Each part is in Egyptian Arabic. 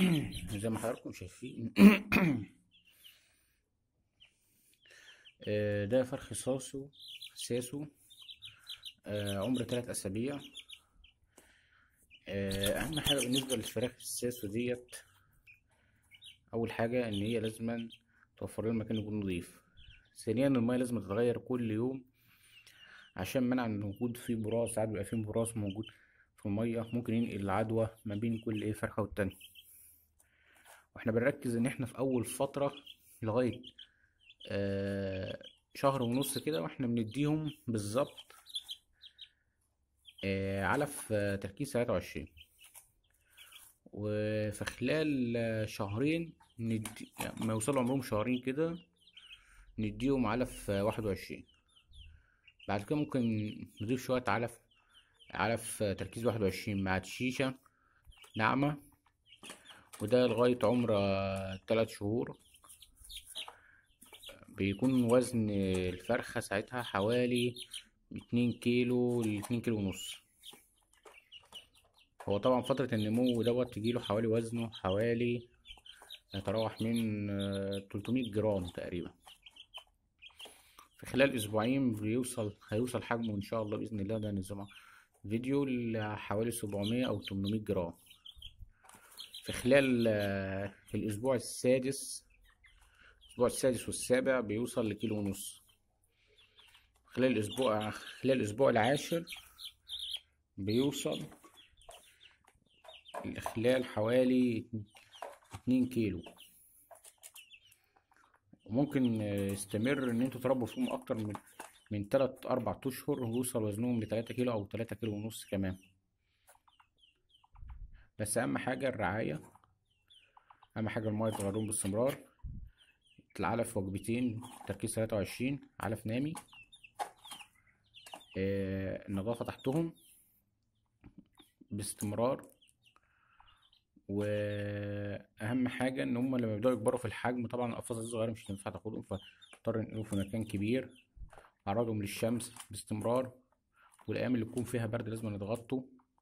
زي ما حضراتكم شايفين آه، ده فرخ ساسو ساسو آه، عمر ثلاث أسابيع آه، أهم حاجة بالنسبة للفراخ الساسو ديت أول حاجة إن هي لازما توفر لها مكان يكون نضيف ثانيا المية لازم تتغير كل يوم عشان منع ان وجود فيه براز ساعات بيبقى فيه براز موجود في المية ممكن ينقل العدوى ما بين كل ايه فرخة والتانية واحنا بنركز ان احنا في اول فترة لغاية آه شهر ونص كده واحنا بنديهم بالظبط آه علف آه تركيز تلاتة وعشرين وفي خلال آه، شهرين ندي يعني ما يوصلوا عمرهم شهرين كده نديهم علف آه، واحد وعشرين بعد كده ممكن نضيف شوية علف علف آه، تركيز واحد وعشرين مع الشيشة ناعمة وده لغاية عمر آه، تلات شهور بيكون وزن الفرخة ساعتها حوالي اتنين كيلو لاتنين كيلو ونص هو طبعا فترة النمو دوت تجيله حوالي وزنه حوالي يتراوح من تلتمية جرام تقريبا في خلال أسبوعين بيوصل هيوصل حجمه إن شاء الله بإذن الله ده نظام فيديو لحوالي سبعمية أو تمنمية جرام في خلال آه، الأسبوع السادس الأسبوع السادس والسابع بيوصل لكيلو ونص خلال الأسبوع خلال الأسبوع العاشر بيوصل خلال حوالي اتنين كيلو وممكن آه، يستمر إن انتوا تربوا فيهم أكتر من من تلات أربع أشهر ويوصل وزنهم لتلاتة كيلو أو تلاتة كيلو ونص كمان بس أهم حاجة الرعاية أهم حاجة المية تغيرهم باستمرار العلف وجبتين تركيز تلاتة وعشرين علف نامي آه، النظافة تحتهم باستمرار واهم حاجه ان هم لما يبداوا يكبروا في الحجم طبعا الاقفاص الصغيره مش هينفع تاخدهم فاضطر ننقلهم في مكان كبير اعرضهم للشمس باستمرار والايام اللي يكون فيها برد لازم يتغطوا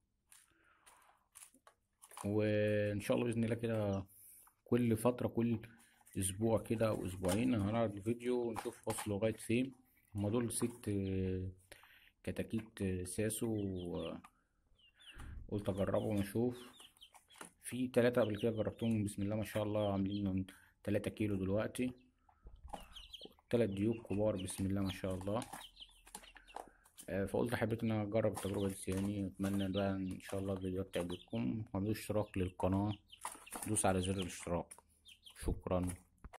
وان شاء الله باذن الله كده كل فتره كل اسبوع كده او اسبوعين هنعرض الفيديو ونشوف وصلوا لغايه فين هما دول ست آه، كتاكيت آه، ساسو آه، قلت اجربهم ونشوف في تلاتة قبل كده جربتهم بسم الله ما شاء الله عاملين من تلاتة كيلو دلوقتي تلات ديوك كبار بسم الله ما شاء الله آه، فقلت حبيت ان انا اجرب التجربة دي يعني اتمنى بقى ان شاء الله الفيديوهات تعجبكم واعملوا اشتراك للقناة دوس على زر الاشتراك شكرا